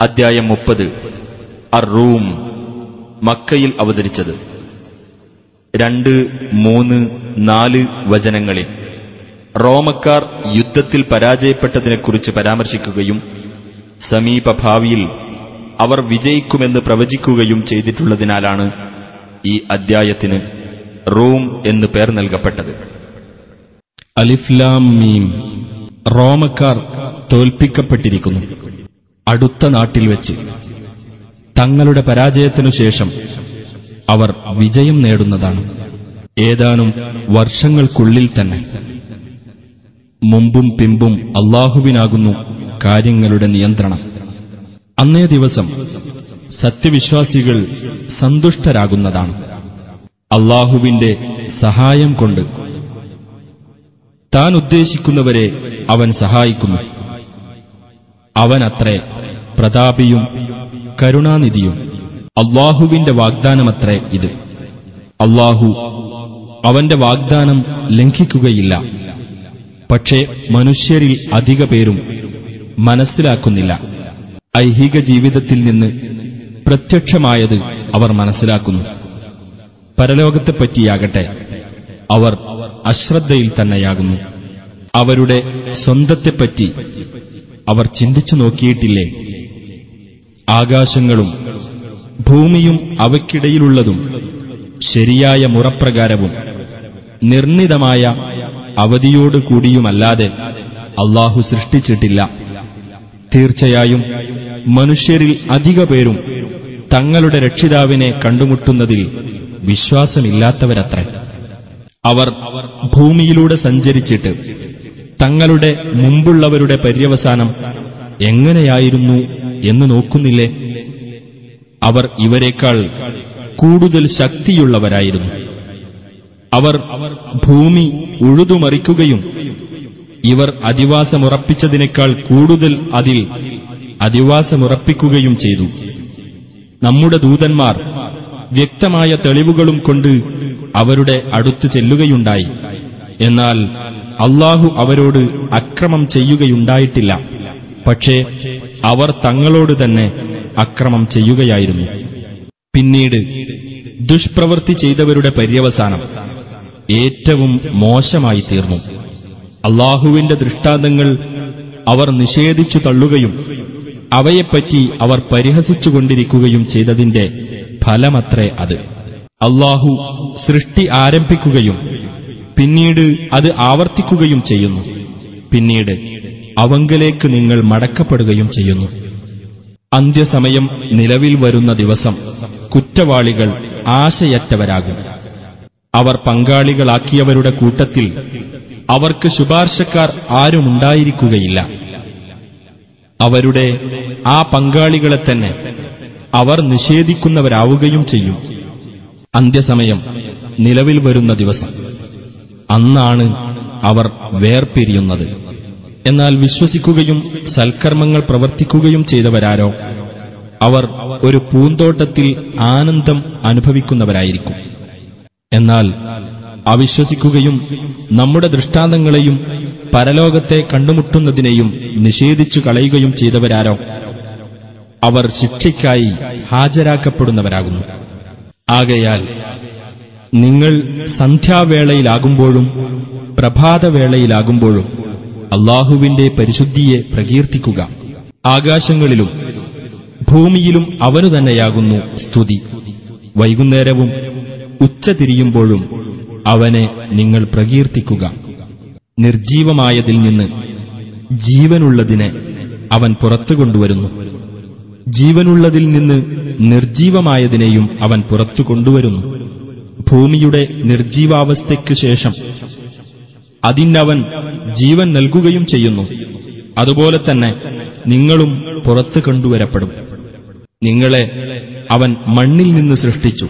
അദ്ധ്യായം മുപ്പത് അർ റൂം മക്കയിൽ അവതരിച്ചത് രണ്ട് മൂന്ന് നാല് വചനങ്ങളിൽ റോമക്കാർ യുദ്ധത്തിൽ പരാജയപ്പെട്ടതിനെക്കുറിച്ച് പരാമർശിക്കുകയും സമീപഭാവിയിൽ അവർ വിജയിക്കുമെന്ന് പ്രവചിക്കുകയും ചെയ്തിട്ടുള്ളതിനാലാണ് ഈ അദ്ധ്യായത്തിന് റൂം എന്ന് പേർ നൽകപ്പെട്ടത് അലിഫ്ലാം മീം റോമക്കാർ തോൽപ്പിക്കപ്പെട്ടിരിക്കുന്നു അടുത്ത നാട്ടിൽ വെച്ച് തങ്ങളുടെ പരാജയത്തിനു ശേഷം അവർ വിജയം നേടുന്നതാണ് ഏതാനും വർഷങ്ങൾക്കുള്ളിൽ തന്നെ മുമ്പും പിമ്പും അള്ളാഹുവിനാകുന്നു കാര്യങ്ങളുടെ നിയന്ത്രണം അന്നേ ദിവസം സത്യവിശ്വാസികൾ സന്തുഷ്ടരാകുന്നതാണ് അള്ളാഹുവിന്റെ സഹായം കൊണ്ട് താൻ ഉദ്ദേശിക്കുന്നവരെ അവൻ സഹായിക്കുന്നു അവനത്രേ പ്രതാപിയും കരുണാനിധിയും അള്ളാഹുവിന്റെ വാഗ്ദാനമത്രേ ഇത് അള്ളാഹു അവന്റെ വാഗ്ദാനം ലംഘിക്കുകയില്ല പക്ഷേ മനുഷ്യരിൽ അധിക പേരും മനസ്സിലാക്കുന്നില്ല ഐഹിക ജീവിതത്തിൽ നിന്ന് പ്രത്യക്ഷമായത് അവർ മനസ്സിലാക്കുന്നു പരലോകത്തെപ്പറ്റിയാകട്ടെ അവർ അശ്രദ്ധയിൽ തന്നെയാകുന്നു അവരുടെ സ്വന്തത്തെപ്പറ്റി അവർ ചിന്തിച്ചു നോക്കിയിട്ടില്ലേ ആകാശങ്ങളും ഭൂമിയും അവയ്ക്കിടയിലുള്ളതും ശരിയായ മുറപ്രകാരവും നിർണിതമായ അവധിയോടുകൂടിയുമല്ലാതെ അള്ളാഹു സൃഷ്ടിച്ചിട്ടില്ല തീർച്ചയായും മനുഷ്യരിൽ അധിക പേരും തങ്ങളുടെ രക്ഷിതാവിനെ കണ്ടുമുട്ടുന്നതിൽ വിശ്വാസമില്ലാത്തവരത്രേ അവർ ഭൂമിയിലൂടെ സഞ്ചരിച്ചിട്ട് തങ്ങളുടെ മുമ്പുള്ളവരുടെ പര്യവസാനം എങ്ങനെയായിരുന്നു എന്ന് നോക്കുന്നില്ലേ അവർ ഇവരെക്കാൾ കൂടുതൽ ശക്തിയുള്ളവരായിരുന്നു അവർ ഭൂമി ഉഴുതുമറിക്കുകയും ഇവർ അധിവാസമുറപ്പിച്ചതിനേക്കാൾ കൂടുതൽ അതിൽ അധിവാസമുറപ്പിക്കുകയും ചെയ്തു നമ്മുടെ ദൂതന്മാർ വ്യക്തമായ തെളിവുകളും കൊണ്ട് അവരുടെ അടുത്ത് ചെല്ലുകയുണ്ടായി എന്നാൽ അള്ളാഹു അവരോട് അക്രമം ചെയ്യുകയുണ്ടായിട്ടില്ല പക്ഷേ അവർ തങ്ങളോട് തന്നെ അക്രമം ചെയ്യുകയായിരുന്നു പിന്നീട് ദുഷ്പ്രവൃത്തി ചെയ്തവരുടെ പര്യവസാനം ഏറ്റവും മോശമായി തീർന്നു അള്ളാഹുവിന്റെ ദൃഷ്ടാന്തങ്ങൾ അവർ നിഷേധിച്ചു തള്ളുകയും അവയെപ്പറ്റി അവർ പരിഹസിച്ചുകൊണ്ടിരിക്കുകയും ചെയ്തതിന്റെ ഫലമത്രേ അത് അള്ളാഹു സൃഷ്ടി ആരംഭിക്കുകയും പിന്നീട് അത് ആവർത്തിക്കുകയും ചെയ്യുന്നു പിന്നീട് അവങ്കലേക്ക് നിങ്ങൾ മടക്കപ്പെടുകയും ചെയ്യുന്നു അന്ത്യസമയം നിലവിൽ വരുന്ന ദിവസം കുറ്റവാളികൾ ആശയറ്റവരാകും അവർ പങ്കാളികളാക്കിയവരുടെ കൂട്ടത്തിൽ അവർക്ക് ശുപാർശക്കാർ ആരുമുണ്ടായിരിക്കുകയില്ല അവരുടെ ആ പങ്കാളികളെ തന്നെ അവർ നിഷേധിക്കുന്നവരാവുകയും ചെയ്യും അന്ത്യസമയം നിലവിൽ വരുന്ന ദിവസം അന്നാണ് അവർ വേർപിരിയുന്നത് എന്നാൽ വിശ്വസിക്കുകയും സൽക്കർമ്മങ്ങൾ പ്രവർത്തിക്കുകയും ചെയ്തവരാരോ അവർ ഒരു പൂന്തോട്ടത്തിൽ ആനന്ദം അനുഭവിക്കുന്നവരായിരിക്കും എന്നാൽ അവിശ്വസിക്കുകയും നമ്മുടെ ദൃഷ്ടാന്തങ്ങളെയും പരലോകത്തെ കണ്ടുമുട്ടുന്നതിനെയും നിഷേധിച്ചു കളയുകയും ചെയ്തവരാരോ അവർ ശിക്ഷയ്ക്കായി ഹാജരാക്കപ്പെടുന്നവരാകുന്നു ആകയാൽ നിങ്ങൾ സന്ധ്യാവേളയിലാകുമ്പോഴും പ്രഭാതവേളയിലാകുമ്പോഴും അള്ളാഹുവിന്റെ പരിശുദ്ധിയെ പ്രകീർത്തിക്കുക ആകാശങ്ങളിലും ഭൂമിയിലും അവനു തന്നെയാകുന്നു സ്തുതി വൈകുന്നേരവും ഉച്ചതിരിയുമ്പോഴും അവനെ നിങ്ങൾ പ്രകീർത്തിക്കുക നിർജീവമായതിൽ നിന്ന് ജീവനുള്ളതിനെ അവൻ പുറത്തു കൊണ്ടുവരുന്നു ജീവനുള്ളതിൽ നിന്ന് നിർജീവമായതിനെയും അവൻ പുറത്തു കൊണ്ടുവരുന്നു ഭൂമിയുടെ നിർജീവാവസ്ഥയ്ക്കു ശേഷം അതിനവൻ ജീവൻ നൽകുകയും ചെയ്യുന്നു അതുപോലെ തന്നെ നിങ്ങളും പുറത്തു കൊണ്ടുവരപ്പെടും നിങ്ങളെ അവൻ മണ്ണിൽ നിന്ന് സൃഷ്ടിച്ചു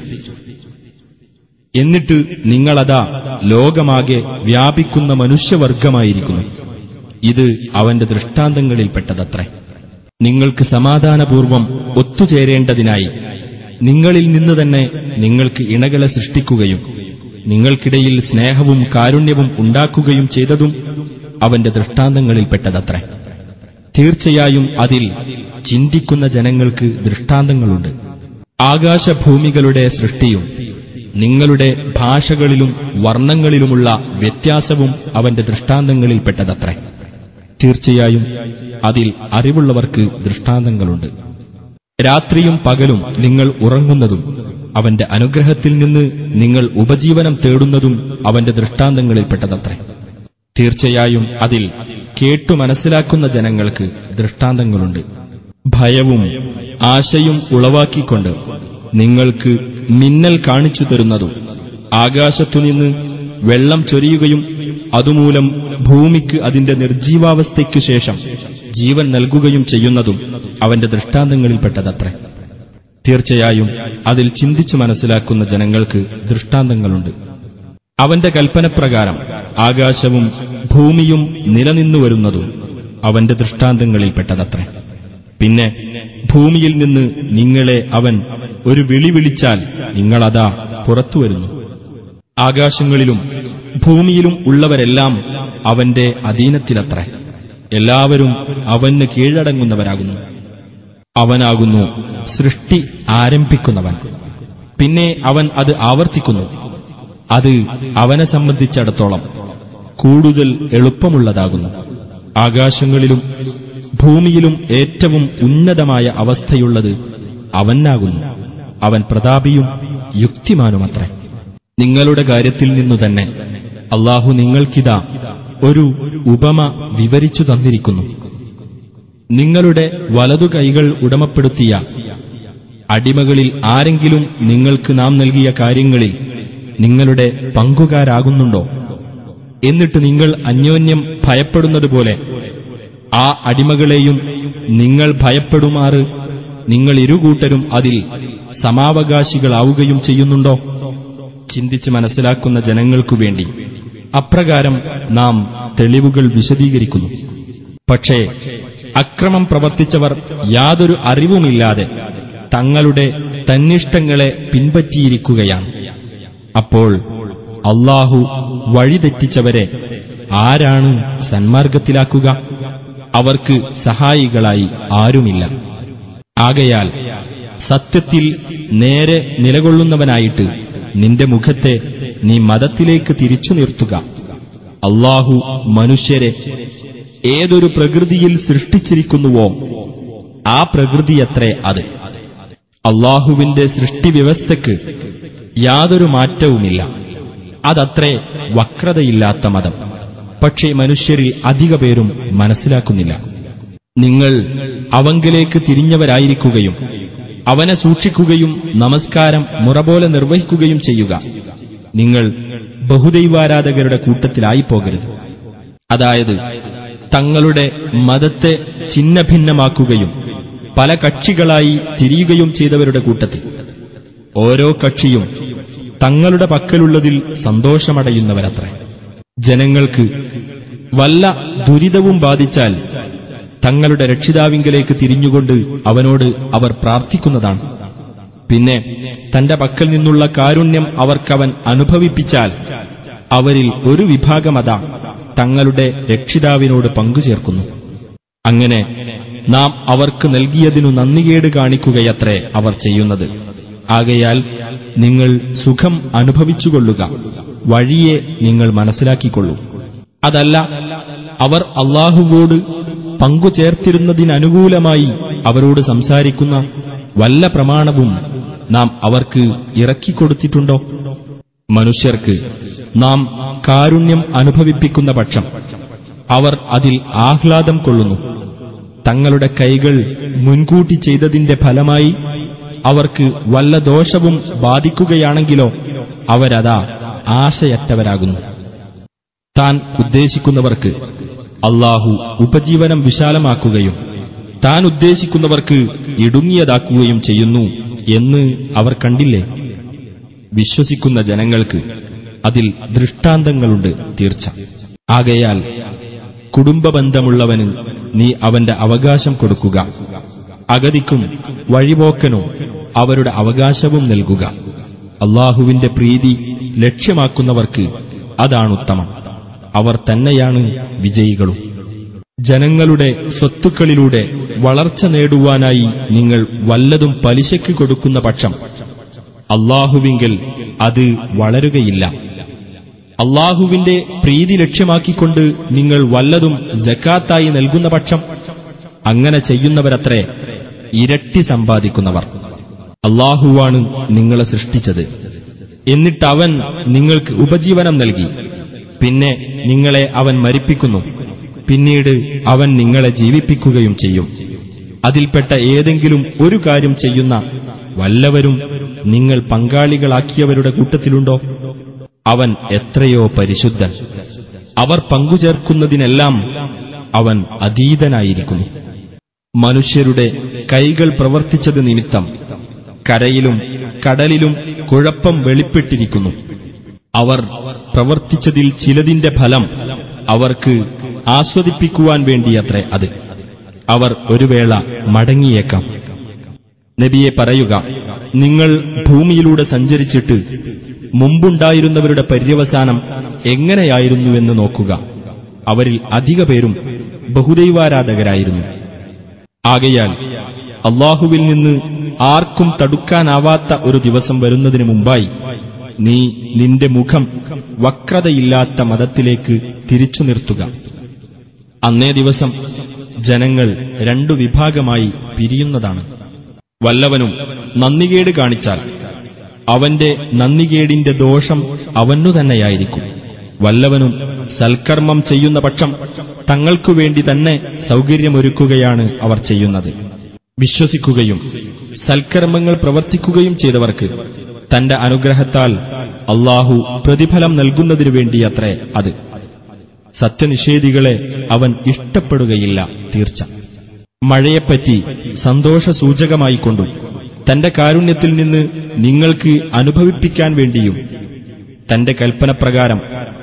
എന്നിട്ട് നിങ്ങളതാ ലോകമാകെ വ്യാപിക്കുന്ന മനുഷ്യവർഗമായിരിക്കുന്നു ഇത് അവന്റെ ദൃഷ്ടാന്തങ്ങളിൽപ്പെട്ടതത്രേ നിങ്ങൾക്ക് സമാധാനപൂർവം ഒത്തുചേരേണ്ടതിനായി നിങ്ങളിൽ നിന്ന് തന്നെ നിങ്ങൾക്ക് ഇണകളെ സൃഷ്ടിക്കുകയും നിങ്ങൾക്കിടയിൽ സ്നേഹവും കാരുണ്യവും ഉണ്ടാക്കുകയും ചെയ്തതും അവന്റെ ദൃഷ്ടാന്തങ്ങളിൽപ്പെട്ടതത്രേ തീർച്ചയായും അതിൽ ചിന്തിക്കുന്ന ജനങ്ങൾക്ക് ദൃഷ്ടാന്തങ്ങളുണ്ട് ആകാശഭൂമികളുടെ സൃഷ്ടിയും നിങ്ങളുടെ ഭാഷകളിലും വർണ്ണങ്ങളിലുമുള്ള വ്യത്യാസവും അവന്റെ ദൃഷ്ടാന്തങ്ങളിൽപ്പെട്ടതത്രേ തീർച്ചയായും അതിൽ അറിവുള്ളവർക്ക് ദൃഷ്ടാന്തങ്ങളുണ്ട് രാത്രിയും പകലും നിങ്ങൾ ഉറങ്ങുന്നതും അവന്റെ അനുഗ്രഹത്തിൽ നിന്ന് നിങ്ങൾ ഉപജീവനം തേടുന്നതും അവന്റെ ദൃഷ്ടാന്തങ്ങളിൽപ്പെട്ടതത്രേ തീർച്ചയായും അതിൽ കേട്ടു മനസ്സിലാക്കുന്ന ജനങ്ങൾക്ക് ദൃഷ്ടാന്തങ്ങളുണ്ട് ഭയവും ആശയും ഉളവാക്കിക്കൊണ്ട് നിങ്ങൾക്ക് മിന്നൽ കാണിച്ചു തരുന്നതും ആകാശത്തുനിന്ന് വെള്ളം ചൊരിയുകയും അതുമൂലം ഭൂമിക്ക് അതിന്റെ നിർജീവാവസ്ഥയ്ക്കു ശേഷം ജീവൻ നൽകുകയും ചെയ്യുന്നതും അവന്റെ ദൃഷ്ടാന്തങ്ങളിൽപ്പെട്ടതത്രേ തീർച്ചയായും അതിൽ ചിന്തിച്ചു മനസ്സിലാക്കുന്ന ജനങ്ങൾക്ക് ദൃഷ്ടാന്തങ്ങളുണ്ട് അവന്റെ കൽപ്പനപ്രകാരം ആകാശവും ഭൂമിയും നിലനിന്നു വരുന്നതും അവന്റെ ദൃഷ്ടാന്തങ്ങളിൽപ്പെട്ടതത്രേ പിന്നെ ഭൂമിയിൽ നിന്ന് നിങ്ങളെ അവൻ ഒരു വിളി വിളിച്ചാൽ നിങ്ങളതാ പുറത്തു വരുന്നു ആകാശങ്ങളിലും ഭൂമിയിലും ഉള്ളവരെല്ലാം അവന്റെ അധീനത്തിലത്രേ എല്ലാവരും അവന് കീഴടങ്ങുന്നവരാകുന്നു അവനാകുന്നു സൃഷ്ടി ആരംഭിക്കുന്നവൻ പിന്നെ അവൻ അത് ആവർത്തിക്കുന്നു അത് അവനെ സംബന്ധിച്ചിടത്തോളം കൂടുതൽ എളുപ്പമുള്ളതാകുന്നു ആകാശങ്ങളിലും ഭൂമിയിലും ഏറ്റവും ഉന്നതമായ അവസ്ഥയുള്ളത് അവനാകുന്നു അവൻ പ്രതാപിയും യുക്തിമാനുമത്രേ നിങ്ങളുടെ കാര്യത്തിൽ നിന്നു തന്നെ അള്ളാഹു നിങ്ങൾക്കിതാ ഒരു ഉപമ വിവരിച്ചു തന്നിരിക്കുന്നു നിങ്ങളുടെ വലതു കൈകൾ ഉടമപ്പെടുത്തിയ അടിമകളിൽ ആരെങ്കിലും നിങ്ങൾക്ക് നാം നൽകിയ കാര്യങ്ങളിൽ നിങ്ങളുടെ പങ്കുകാരാകുന്നുണ്ടോ എന്നിട്ട് നിങ്ങൾ അന്യോന്യം ഭയപ്പെടുന്നതുപോലെ ആ അടിമകളെയും നിങ്ങൾ ഭയപ്പെടുമാറ് നിങ്ങൾ ഇരുകൂട്ടരും അതിൽ സമാവകാശികളാവുകയും ചെയ്യുന്നുണ്ടോ ചിന്തിച്ച് മനസ്സിലാക്കുന്ന ജനങ്ങൾക്കു വേണ്ടി അപ്രകാരം നാം തെളിവുകൾ വിശദീകരിക്കുന്നു പക്ഷേ അക്രമം പ്രവർത്തിച്ചവർ യാതൊരു അറിവുമില്ലാതെ തങ്ങളുടെ തന്നിഷ്ടങ്ങളെ പിൻപറ്റിയിരിക്കുകയാണ് അപ്പോൾ അള്ളാഹു വഴിതെറ്റിച്ചവരെ ആരാണ് സന്മാർഗത്തിലാക്കുക അവർക്ക് സഹായികളായി ആരുമില്ല ആകയാൽ സത്യത്തിൽ നേരെ നിലകൊള്ളുന്നവനായിട്ട് നിന്റെ മുഖത്തെ നീ മതത്തിലേക്ക് തിരിച്ചു നിർത്തുക അള്ളാഹു മനുഷ്യരെ ഏതൊരു പ്രകൃതിയിൽ സൃഷ്ടിച്ചിരിക്കുന്നുവോ ആ പ്രകൃതിയത്രേ അത് അള്ളാഹുവിന്റെ സൃഷ്ടിവ്യവസ്ഥയ്ക്ക് യാതൊരു മാറ്റവുമില്ല അതത്രേ വക്രതയില്ലാത്ത മതം പക്ഷേ മനുഷ്യരിൽ അധിക പേരും മനസ്സിലാക്കുന്നില്ല നിങ്ങൾ അവങ്കിലേക്ക് തിരിഞ്ഞവരായിരിക്കുകയും അവനെ സൂക്ഷിക്കുകയും നമസ്കാരം മുറപോലെ നിർവഹിക്കുകയും ചെയ്യുക നിങ്ങൾ ബഹുദൈവാരാധകരുടെ കൂട്ടത്തിലായി പോകരുത് അതായത് തങ്ങളുടെ മതത്തെ ഛിന്നഭിന്നമാക്കുകയും പല കക്ഷികളായി തിരിയുകയും ചെയ്തവരുടെ കൂട്ടത്തിൽ ഓരോ കക്ഷിയും തങ്ങളുടെ പക്കലുള്ളതിൽ സന്തോഷമടയുന്നവരത്രേ ജനങ്ങൾക്ക് വല്ല ദുരിതവും ബാധിച്ചാൽ തങ്ങളുടെ രക്ഷിതാവിങ്കലേക്ക് തിരിഞ്ഞുകൊണ്ട് അവനോട് അവർ പ്രാർത്ഥിക്കുന്നതാണ് പിന്നെ തന്റെ പക്കൽ നിന്നുള്ള കാരുണ്യം അവർക്കവൻ അനുഭവിപ്പിച്ചാൽ അവരിൽ ഒരു വിഭാഗമതാ തങ്ങളുടെ രക്ഷിതാവിനോട് പങ്കുചേർക്കുന്നു അങ്ങനെ നാം അവർക്ക് നൽകിയതിനു നന്ദികേട് കാണിക്കുകയത്രേ അവർ ചെയ്യുന്നത് ആകയാൽ നിങ്ങൾ സുഖം അനുഭവിച്ചുകൊള്ളുക വഴിയെ നിങ്ങൾ മനസ്സിലാക്കിക്കൊള്ളൂ അതല്ല അവർ അള്ളാഹുവോട് പങ്കുചേർത്തിരുന്നതിനനുകൂലമായി അവരോട് സംസാരിക്കുന്ന വല്ല പ്രമാണവും നാം അവർക്ക് ഇറക്കിക്കൊടുത്തിട്ടുണ്ടോ മനുഷ്യർക്ക് നാം കാരുണ്യം അനുഭവിപ്പിക്കുന്ന പക്ഷം അവർ അതിൽ ആഹ്ലാദം കൊള്ളുന്നു തങ്ങളുടെ കൈകൾ മുൻകൂട്ടി ചെയ്തതിന്റെ ഫലമായി അവർക്ക് വല്ല ദോഷവും ബാധിക്കുകയാണെങ്കിലോ അവരതാ ആശയറ്റവരാകുന്നു താൻ ഉദ്ദേശിക്കുന്നവർക്ക് അള്ളാഹു ഉപജീവനം വിശാലമാക്കുകയും താൻ ഉദ്ദേശിക്കുന്നവർക്ക് ഇടുങ്ങിയതാക്കുകയും ചെയ്യുന്നു എന്ന് അവർ കണ്ടില്ലേ വിശ്വസിക്കുന്ന ജനങ്ങൾക്ക് അതിൽ ദൃഷ്ടാന്തങ്ങളുണ്ട് തീർച്ച ആകയാൽ കുടുംബബന്ധമുള്ളവന് നീ അവന്റെ അവകാശം കൊടുക്കുക അഗതിക്കും വഴിപോക്കനും അവരുടെ അവകാശവും നൽകുക അള്ളാഹുവിന്റെ പ്രീതി ലക്ഷ്യമാക്കുന്നവർക്ക് അതാണുത്തമം അവർ തന്നെയാണ് വിജയികളും ജനങ്ങളുടെ സ്വത്തുക്കളിലൂടെ വളർച്ച നേടുവാനായി നിങ്ങൾ വല്ലതും പലിശയ്ക്ക് കൊടുക്കുന്ന പക്ഷം അള്ളാഹുവിങ്കിൽ അത് വളരുകയില്ല അള്ളാഹുവിന്റെ പ്രീതി ലക്ഷ്യമാക്കിക്കൊണ്ട് നിങ്ങൾ വല്ലതും ജക്കാത്തായി നൽകുന്ന പക്ഷം അങ്ങനെ ചെയ്യുന്നവരത്രേ ഇരട്ടി സമ്പാദിക്കുന്നവർ അള്ളാഹുവാണ് നിങ്ങളെ സൃഷ്ടിച്ചത് എന്നിട്ട് അവൻ നിങ്ങൾക്ക് ഉപജീവനം നൽകി പിന്നെ നിങ്ങളെ അവൻ മരിപ്പിക്കുന്നു പിന്നീട് അവൻ നിങ്ങളെ ജീവിപ്പിക്കുകയും ചെയ്യും അതിൽപ്പെട്ട ഏതെങ്കിലും ഒരു കാര്യം ചെയ്യുന്ന വല്ലവരും നിങ്ങൾ പങ്കാളികളാക്കിയവരുടെ കൂട്ടത്തിലുണ്ടോ അവൻ എത്രയോ പരിശുദ്ധൻ അവർ പങ്കുചേർക്കുന്നതിനെല്ലാം അവൻ അതീതനായിരിക്കുന്നു മനുഷ്യരുടെ കൈകൾ പ്രവർത്തിച്ചത് നിമിത്തം കരയിലും കടലിലും കുഴപ്പം വെളിപ്പെട്ടിരിക്കുന്നു അവർ പ്രവർത്തിച്ചതിൽ ചിലതിന്റെ ഫലം അവർക്ക് ആസ്വദിപ്പിക്കുവാൻ വേണ്ടിയത്രേ അത് അവർ ഒരു വേള മടങ്ങിയേക്കാം നബിയെ പറയുക നിങ്ങൾ ഭൂമിയിലൂടെ സഞ്ചരിച്ചിട്ട് മുമ്പുണ്ടായിരുന്നവരുടെ പര്യവസാനം എങ്ങനെയായിരുന്നുവെന്ന് നോക്കുക അവരിൽ അധിക പേരും ബഹുദൈവാരാധകരായിരുന്നു ആകയാൽ അള്ളാഹുവിൽ നിന്ന് ആർക്കും തടുക്കാനാവാത്ത ഒരു ദിവസം വരുന്നതിന് മുമ്പായി നീ നിന്റെ മുഖം വക്രതയില്ലാത്ത മതത്തിലേക്ക് തിരിച്ചു നിർത്തുക അന്നേ ദിവസം ജനങ്ങൾ രണ്ടു വിഭാഗമായി പിരിയുന്നതാണ് വല്ലവനും നന്ദികേട് കാണിച്ചാൽ അവന്റെ നന്ദികേടിന്റെ ദോഷം അവനു തന്നെയായിരിക്കും വല്ലവനും സൽക്കർമ്മം ചെയ്യുന്ന പക്ഷം തങ്ങൾക്കു വേണ്ടി തന്നെ സൗകര്യമൊരുക്കുകയാണ് അവർ ചെയ്യുന്നത് വിശ്വസിക്കുകയും സൽക്കർമ്മങ്ങൾ പ്രവർത്തിക്കുകയും ചെയ്തവർക്ക് തന്റെ അനുഗ്രഹത്താൽ അള്ളാഹു പ്രതിഫലം നൽകുന്നതിനു വേണ്ടിയത്രേ അത് സത്യനിഷേധികളെ അവൻ ഇഷ്ടപ്പെടുകയില്ല തീർച്ച മഴയെപ്പറ്റി സന്തോഷസൂചകമായിക്കൊണ്ടും തന്റെ കാരുണ്യത്തിൽ നിന്ന് നിങ്ങൾക്ക് അനുഭവിപ്പിക്കാൻ വേണ്ടിയും തന്റെ കൽപ്പനപ്രകാരം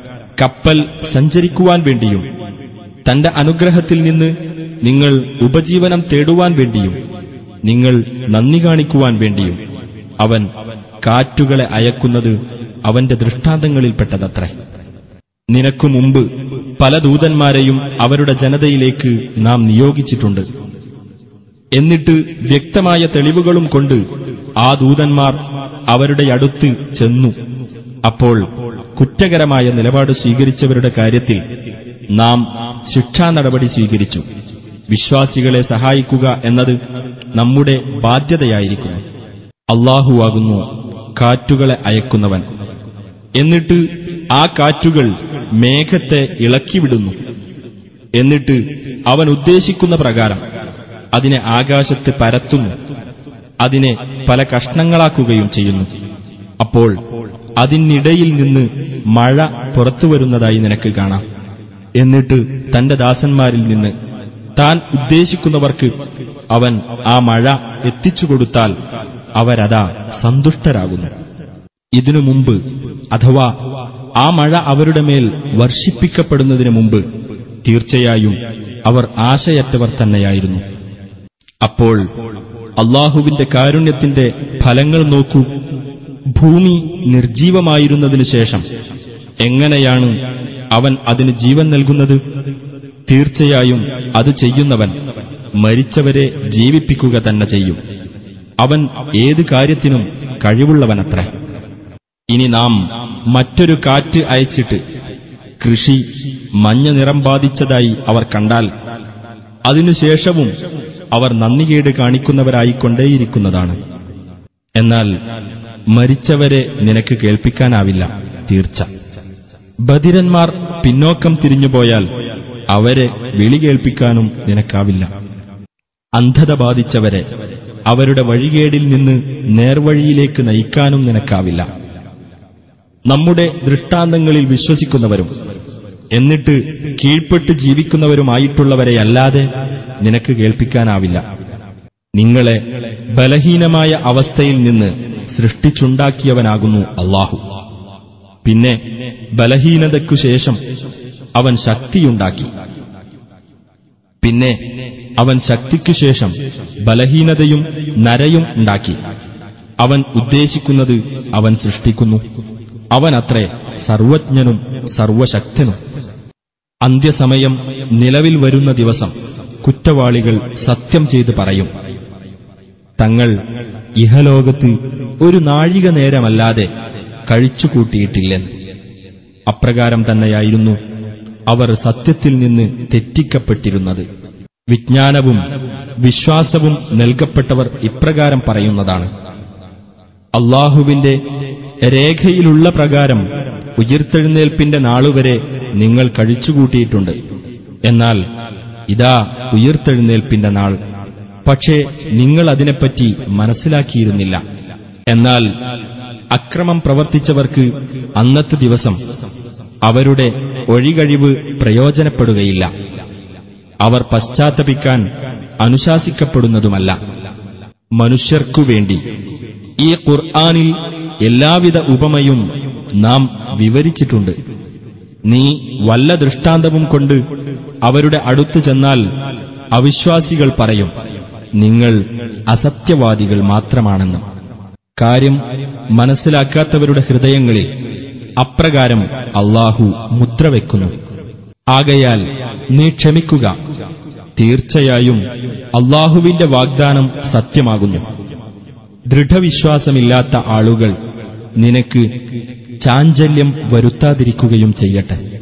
കപ്പൽ സഞ്ചരിക്കുവാൻ വേണ്ടിയും തന്റെ അനുഗ്രഹത്തിൽ നിന്ന് നിങ്ങൾ ഉപജീവനം തേടുവാൻ വേണ്ടിയും നിങ്ങൾ നന്ദി കാണിക്കുവാൻ വേണ്ടിയും അവൻ കാറ്റുകളെ അയക്കുന്നത് അവന്റെ ദൃഷ്ടാന്തങ്ങളിൽപ്പെട്ടതത്രേ നിനക്കു മുമ്പ് പല ദൂതന്മാരെയും അവരുടെ ജനതയിലേക്ക് നാം നിയോഗിച്ചിട്ടുണ്ട് എന്നിട്ട് വ്യക്തമായ തെളിവുകളും കൊണ്ട് ആ ദൂതന്മാർ അവരുടെ അടുത്ത് ചെന്നു അപ്പോൾ കുറ്റകരമായ നിലപാട് സ്വീകരിച്ചവരുടെ കാര്യത്തിൽ നാം ശിക്ഷാ നടപടി സ്വീകരിച്ചു വിശ്വാസികളെ സഹായിക്കുക എന്നത് നമ്മുടെ ബാധ്യതയായിരിക്കുന്നു അള്ളാഹുവാകുന്നു കാറ്റുകളെ അയക്കുന്നവൻ എന്നിട്ട് ആ കാറ്റുകൾ മേഘത്തെ ഇളക്കിവിടുന്നു എന്നിട്ട് അവൻ ഉദ്ദേശിക്കുന്ന പ്രകാരം അതിനെ ആകാശത്ത് പരത്തുന്നു അതിനെ പല കഷ്ണങ്ങളാക്കുകയും ചെയ്യുന്നു അപ്പോൾ അതിനിടയിൽ നിന്ന് മഴ പുറത്തുവരുന്നതായി നിനക്ക് കാണാം എന്നിട്ട് തന്റെ ദാസന്മാരിൽ നിന്ന് താൻ ഉദ്ദേശിക്കുന്നവർക്ക് അവൻ ആ മഴ എത്തിച്ചു കൊടുത്താൽ അവരതാ സന്തുഷ്ടരാകുന്നു ഇതിനു മുമ്പ് അഥവാ ആ മഴ അവരുടെ മേൽ വർഷിപ്പിക്കപ്പെടുന്നതിനു മുമ്പ് തീർച്ചയായും അവർ ആശയറ്റവർ തന്നെയായിരുന്നു അപ്പോൾ അള്ളാഹുവിന്റെ കാരുണ്യത്തിന്റെ ഫലങ്ങൾ നോക്കൂ ഭൂമി നിർജീവമായിരുന്നതിനു ശേഷം എങ്ങനെയാണ് അവൻ അതിന് ജീവൻ നൽകുന്നത് തീർച്ചയായും അത് ചെയ്യുന്നവൻ മരിച്ചവരെ ജീവിപ്പിക്കുക തന്നെ ചെയ്യും അവൻ ഏത് കാര്യത്തിനും കഴിവുള്ളവനത്രേ ഇനി നാം മറ്റൊരു കാറ്റ് അയച്ചിട്ട് കൃഷി മഞ്ഞ നിറം ബാധിച്ചതായി അവർ കണ്ടാൽ അതിനുശേഷവും അവർ നന്ദികേട് കാണിക്കുന്നവരായിക്കൊണ്ടേയിരിക്കുന്നതാണ് എന്നാൽ മരിച്ചവരെ നിനക്ക് കേൾപ്പിക്കാനാവില്ല തീർച്ച ബധിരന്മാർ പിന്നോക്കം തിരിഞ്ഞുപോയാൽ അവരെ വിളി കേൾപ്പിക്കാനും നിനക്കാവില്ല അന്ധത ബാധിച്ചവരെ അവരുടെ വഴികേടിൽ നിന്ന് നേർവഴിയിലേക്ക് നയിക്കാനും നിനക്കാവില്ല നമ്മുടെ ദൃഷ്ടാന്തങ്ങളിൽ വിശ്വസിക്കുന്നവരും എന്നിട്ട് കീഴ്പ്പെട്ട് ജീവിക്കുന്നവരുമായിട്ടുള്ളവരെയല്ലാതെ നിനക്ക് കേൾപ്പിക്കാനാവില്ല നിങ്ങളെ ബലഹീനമായ അവസ്ഥയിൽ നിന്ന് സൃഷ്ടിച്ചുണ്ടാക്കിയവനാകുന്നു അള്ളാഹു പിന്നെ ബലഹീനതയ്ക്കു ശേഷം അവൻ ശക്തിയുണ്ടാക്കി പിന്നെ അവൻ ശക്തിക്കു ശേഷം ബലഹീനതയും നരയും ഉണ്ടാക്കി അവൻ ഉദ്ദേശിക്കുന്നത് അവൻ സൃഷ്ടിക്കുന്നു അവനത്രേ സർവജ്ഞനും സർവശക്തനും അന്ത്യസമയം നിലവിൽ വരുന്ന ദിവസം കുറ്റവാളികൾ സത്യം ചെയ്ത് പറയും തങ്ങൾ ഇഹലോകത്ത് ഒരു നാഴിക നേരമല്ലാതെ കഴിച്ചുകൂട്ടിയിട്ടില്ലെന്ന് അപ്രകാരം തന്നെയായിരുന്നു അവർ സത്യത്തിൽ നിന്ന് തെറ്റിക്കപ്പെട്ടിരുന്നത് വിജ്ഞാനവും വിശ്വാസവും നൽകപ്പെട്ടവർ ഇപ്രകാരം പറയുന്നതാണ് അള്ളാഹുവിന്റെ രേഖയിലുള്ള പ്രകാരം ഉയിർത്തെഴുന്നേൽപ്പിന്റെ നാളുവരെ നിങ്ങൾ കഴിച്ചുകൂട്ടിയിട്ടുണ്ട് എന്നാൽ ഇതാ ഉയിർത്തെഴുന്നേൽപ്പിന്റെ നാൾ പക്ഷേ നിങ്ങൾ അതിനെപ്പറ്റി മനസ്സിലാക്കിയിരുന്നില്ല എന്നാൽ അക്രമം പ്രവർത്തിച്ചവർക്ക് അന്നത്തെ ദിവസം അവരുടെ ഒഴികഴിവ് പ്രയോജനപ്പെടുകയില്ല അവർ പശ്ചാത്തപിക്കാൻ അനുശാസിക്കപ്പെടുന്നതുമല്ല മനുഷ്യർക്കു വേണ്ടി ഈ ഖുർആാനിൽ എല്ലാവിധ ഉപമയും നാം വിവരിച്ചിട്ടുണ്ട് നീ വല്ല ദൃഷ്ടാന്തവും കൊണ്ട് അവരുടെ അടുത്ത് ചെന്നാൽ അവിശ്വാസികൾ പറയും നിങ്ങൾ അസത്യവാദികൾ മാത്രമാണെന്ന് കാര്യം മനസ്സിലാക്കാത്തവരുടെ ഹൃദയങ്ങളിൽ അപ്രകാരം അള്ളാഹു മുദ്രവെക്കുന്നു ആകയാൽ നീ ക്ഷമിക്കുക തീർച്ചയായും അള്ളാഹുവിന്റെ വാഗ്ദാനം സത്യമാകുന്നു ദൃഢവിശ്വാസമില്ലാത്ത ആളുകൾ നിനക്ക് ചാഞ്ചല്യം വരുത്താതിരിക്കുകയും ചെയ്യട്ടെ